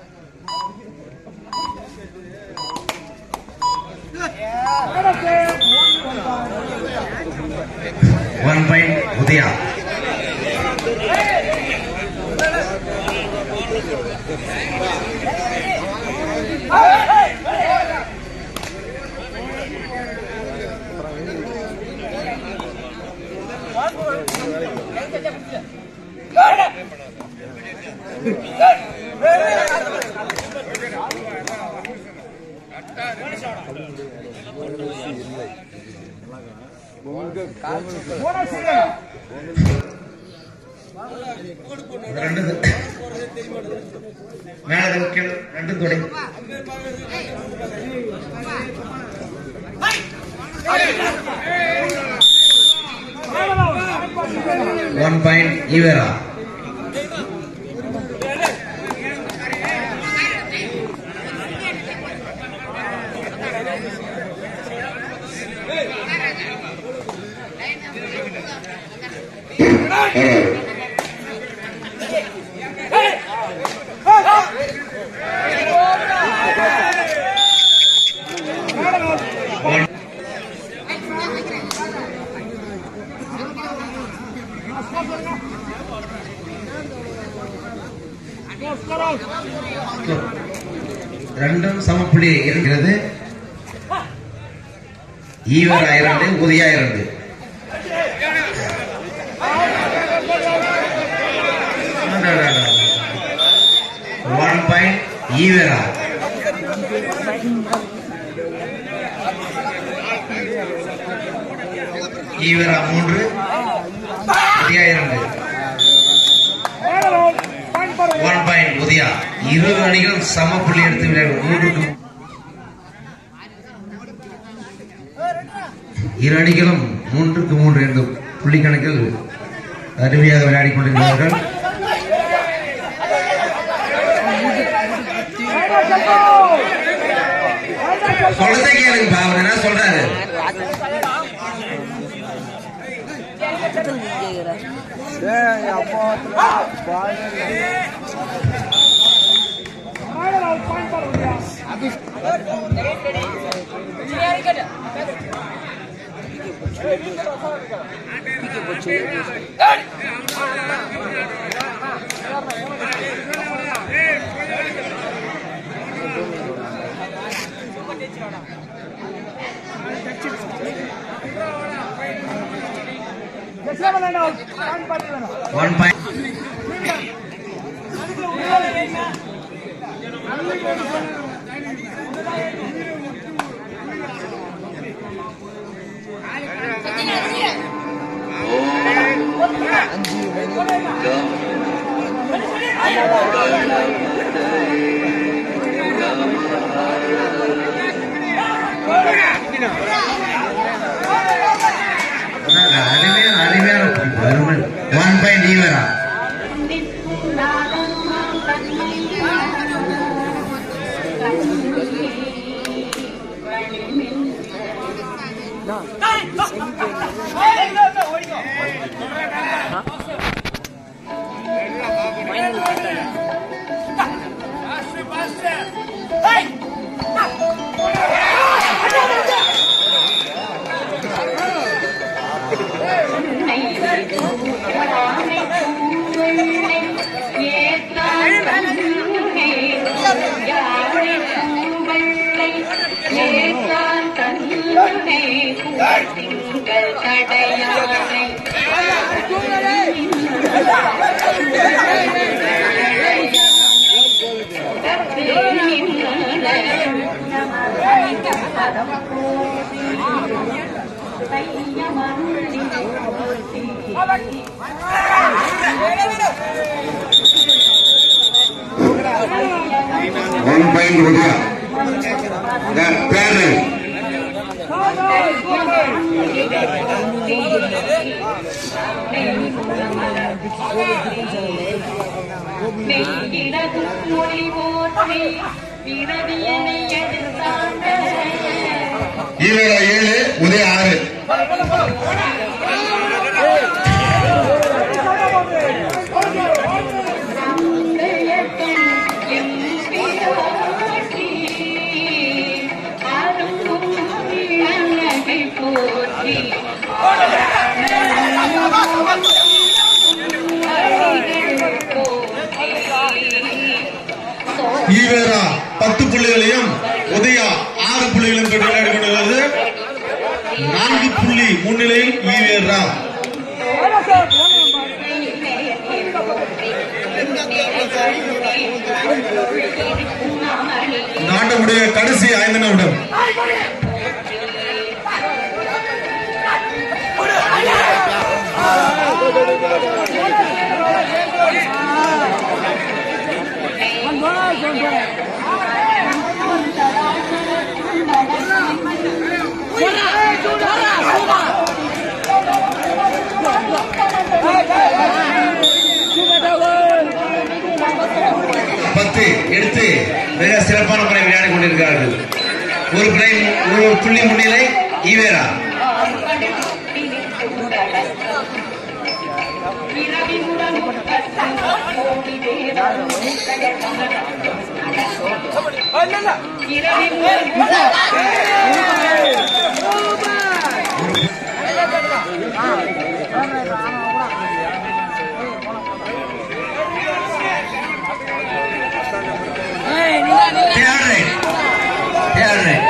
one point Udaya ரெண்டு மேல கீழே ரெண்டு தொடை ஒன் பாயிண்ட் ஈவேரா ஒன் ரெண்டும் சமப்புள்ளி இருக்கிறது ஈவரா இரண்டு உதயா இரண்டு ஒன் பாயிண்ட் ஈவரா ஈவரா மூன்று உதயா இரண்டு ஒன் பாயிண்ட் உதயா இரு அணிகள் சம புள்ளி எடுத்து விளையாடும் மூன்றுக்கு இரு அணிகளும் மூன்றுக்கு மூன்று என்ற புள்ளி கணக்கில் அருமையாக விளையாடிக் கொண்டிருக்கிறார்கள் சொல்றதை கேளுங்க அவர் என்ன சொல்றாரு ஒன் பாயிண்ட் அருமையான அருமையான அருமை one point Evera one point Udaya பேரு ஈவேரா ஏழு உதயா ஆறு எம்பி ஈவேரா பத்து புள்ளிகளையும் உதயா ஆறு புள்ளிகளையும் பெற்று விளையாடி கொண்டிருக்கிறது நான்கு புள்ளி முன்னிலையில் ஈவேரா நாட்டமுடைய கடைசி ஐந்து நிமிடம் பத்து எடுத்து மிக சிறப்பான முறை விளையாடி கொண்டிருக்கிறார்கள் ஒரு பிள்ளை ஒரு புள்ளி முன்னிலை Evera third right third right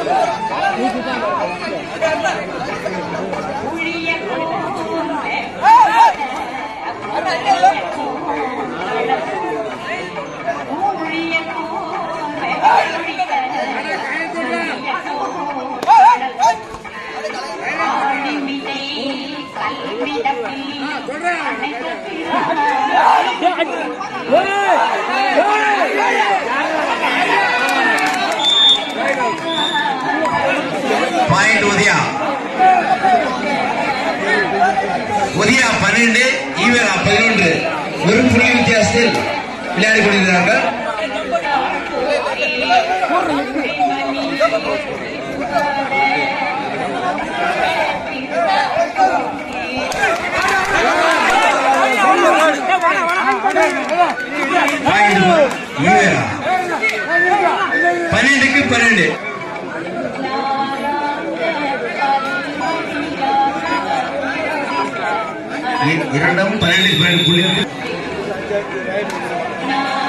point Udaya Udaya பன்னெண்டு ஈவேரா பதினொன்று ஒரு புள்ளி வித்தியாசத்தில் விளையாடி கொண்டிருக்கிறார்கள் பாயிண்ட் ஈவேரா பன்னெண்டுக்கு பன்னெண்டு இ- இரண்டும் பன்னெண்டு பன்னெண்டு புள்ளி